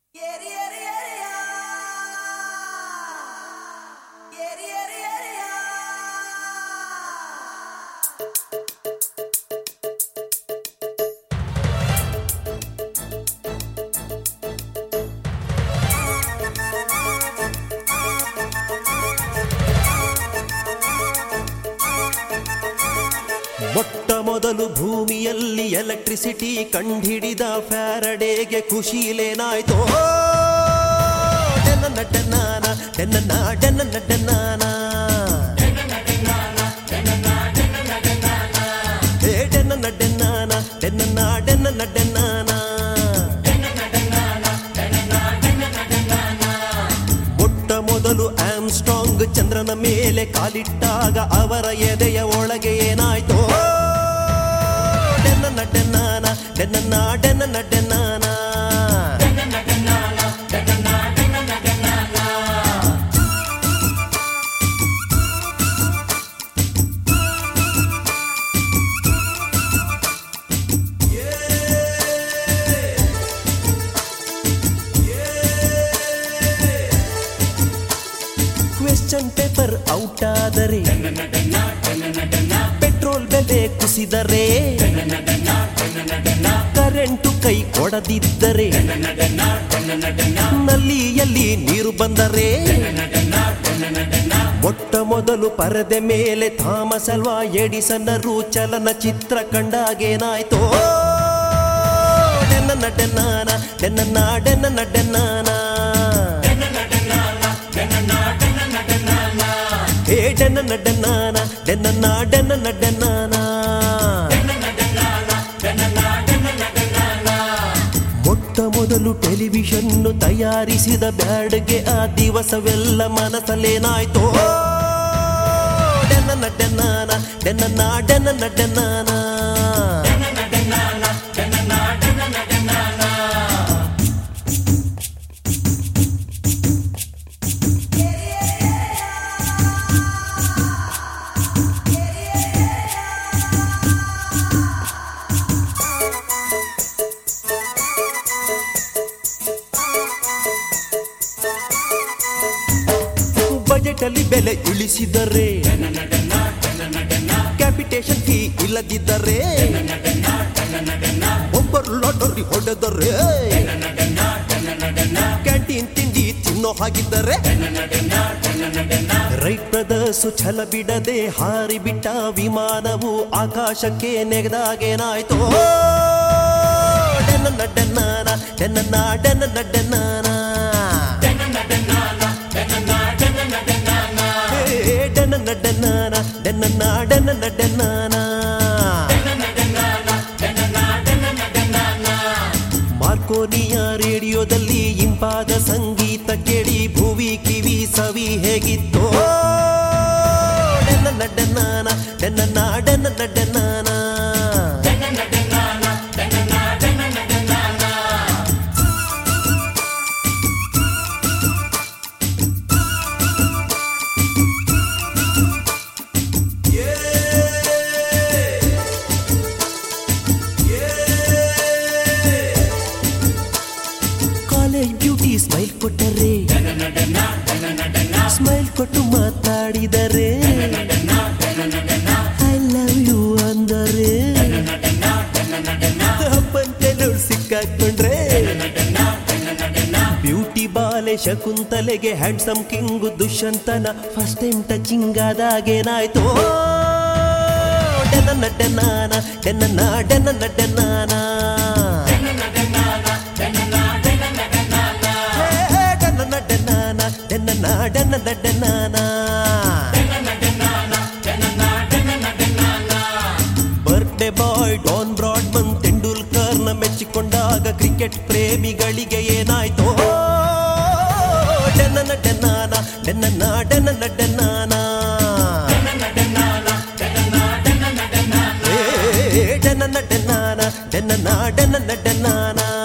ಮೊಟ್ಟ ಮೊದಲು ಭೂಮಿಯಲ್ಲಿ ಎಲೆಕ್ಟ್ರಿಸಿಟಿ ಕಂಡಿಡಿದ ಫ್ಯಾರಡೇಗೆ ಖುಷಿಲೇನಾಯ್ತು ಡೆನ್ನ ಡೆನ್ನಾನ ಡೆನ್ನ ಡೆನ್ನ ಡೆನ್ನಾನ ಏ ಡೆನ್ನ ಡೆನ್ನಾನ ಡೆನ್ನ ಡೆನ್ನ ಡೆನ್ನಾನ ಮೊಟ್ಟ ಮೊದಲು ಆಮ್ಸ್ಟ್ರಾಂಗ್ ಚಂದ್ರನ ಮೇಲೆ ಕಾಲಿಟ್ಟಾಗ ಅವರ ಎದೆಯ ಒಳಗೆ ಏನಾಯ್ತು ಡೆನ್ನ ಡೆನ್ನಾನ ಡೆನ್ನ ಡೆನ್ನ ಡೆನ್ನಾನ ಕ್ವೆಶ್ಚನ್ ಪೇಪರ್ ಔಟ್ ಆದರೆ ಪೆಟ್ರೋಲ್ ಬೆಲೆ ಕುಸಿದರೆ ಕರೆಂಟು ಕೈ ಕೊಡದಿದ್ದರೆ ನಲ್ಲಿಯಲ್ಲಿ ನೀರು ಬಂದರೆ ಮೊಟ್ಟ ಮೊದಲು ಪರದೆ ಮೇಲೆ ಥಾಮಸ್ ಅಲ್ವಾ ಎಡಿಸನ್ನರು ಚಲನಚಿತ್ರ ಕಂಡಾಗೇನಾಯ್ತು ಡೆನ್ನ ಡೆನ್ನಾನ ಡೆನ್ನ ಡೆನ್ನ ಡೆನ್ನಾನ ಏ ಡೆನ್ನ ಡೆನ್ನಾನ ಡೆನ್ನ ಡೆನ್ನ ಡೆನ್ನಾನ ಮೊಟ್ಟ ಮೊದಲು ಟೆಲಿವಿಷನ್ ತಯಾರಿಸಿದ ಬ್ಯಾಡ್ಗೆ ಆ ದಿವಸವೆಲ್ಲ ಮನಸ್ಸಲ್ಲೇನಾಯ್ತು ಡೆನ್ನ ಡೆನ್ನಾನ ಡೆನ್ನ ಡೆನ್ನ ಡೆನ್ನಾನ ಬಜೆಟ್ ಅಲ್ಲಿ ಬೆಲೆ ಇಳಿಸಿದರೆ ಕ್ಯಾಪಿಟೇಷನ್ ಫೀ ಇಲ್ಲದಿದ್ದರೆ ಒಬ್ಬರು ಲಾಟರಿ ಹೊಡೆದರೆ ಕ್ಯಾಂಟೀನ್ ತಿಂಡಿ ತಿನ್ನೋ ಹಾಗಿದ್ದರೆ ರೈಟ್ ಬ್ರದರ್ಸ್ ಛಲ ಬಿಡದೆ ಹಾರಿ ಬಿಟ್ಟ ವಿಮಾನವು ಆಕಾಶಕ್ಕೆ ನೆಗೆದಾಗೇನಾಯ್ತು ಡೆನ್ನ ಡೆನ್ನಾನ ಡೆನ್ನ ಡೆನ್ನ ಡೆನ್ನಾನ ಏ ಡೆನ್ನ ಡೆನ್ನಾನ ಡೆನ್ನ ಡೆನ್ನ ಡೆನ್ನಾನ ಮಾರ್ಕೋನಿಯ ರೇಡಿಯೋದಲ್ಲಿ ಇಂಪಾದ ಸಂಗೀತ ಕೇಳಿ ಭುವಿ ಕಿವಿ ಸವಿ ಹೇಗಿತ್ತು ಡೆನ್ನ ಡೆನ್ನಾನ ಡೆನ್ನ ಡೆನ್ನ ಡೆನ್ನಾನ ಕಾಲೇಜ್ ಬ್ಯೂಟಿ ಸ್ಮೈಲ್ ಕೊಟ್ಟರೆ ಸ್ಮೈಲ್ ಕೊಟ್ಟು ಮಾತಾಡಿದರೆ ಐ ಲವ್ ಯು ಅಂದರೆ ಹಬ್ಬಂತೆಲು ಸಿಕ್ಕಾಕೊಂಡ್ರೆ ಬ್ಯೂಟಿ ಬಾಲೆ ಶಕುಂತಲೆಗೆ ಹ್ಯಾಂಡ್ಸಮ್ ಕಿಂಗು ದುಷ್ಯಂತನ ಫಸ್ಟ್ ಟೈಮ್ ಟಚಿಂಗ್ ಆದಾಗೇನಾಯ್ತು ಡೆನ್ನ ಡೆನ್ನಾನ ಡೆನ್ನ ಡೆನ್ನ ಡೆನ್ನಾನ ಹೇ, ಡೆನ್ನ ಡೆನ್ನಾನ ಡೆನ್ನ ಡೆನ್ನ ಡೆನ್ನಾನ ಬರ್ಡೇ ಬಾಯ್ ಡಾನ್ ಬ್ರಾಡ್ಮನ್ ತೆಂಡೂಲ್ಕರ್ನ ಮೆಚ್ಚಿಕೊಂಡಾಗ ಕ್ರಿಕೆಟ್ ಪ್ರೇಮಿಗಳಿಗೆ ಏನಾಯ್ತು ಡೆನ್ನ ಡೆನ್ನಾನ ಡೆನ್ನ ಡೆನ್ನ ಡೆನ್ನಾನ ಏ ಡೆನ್ನ ಡೆನ್ನಾನ ಡೆನ್ನ ಡೆನ್ನ ಡೆನ್ನಾನ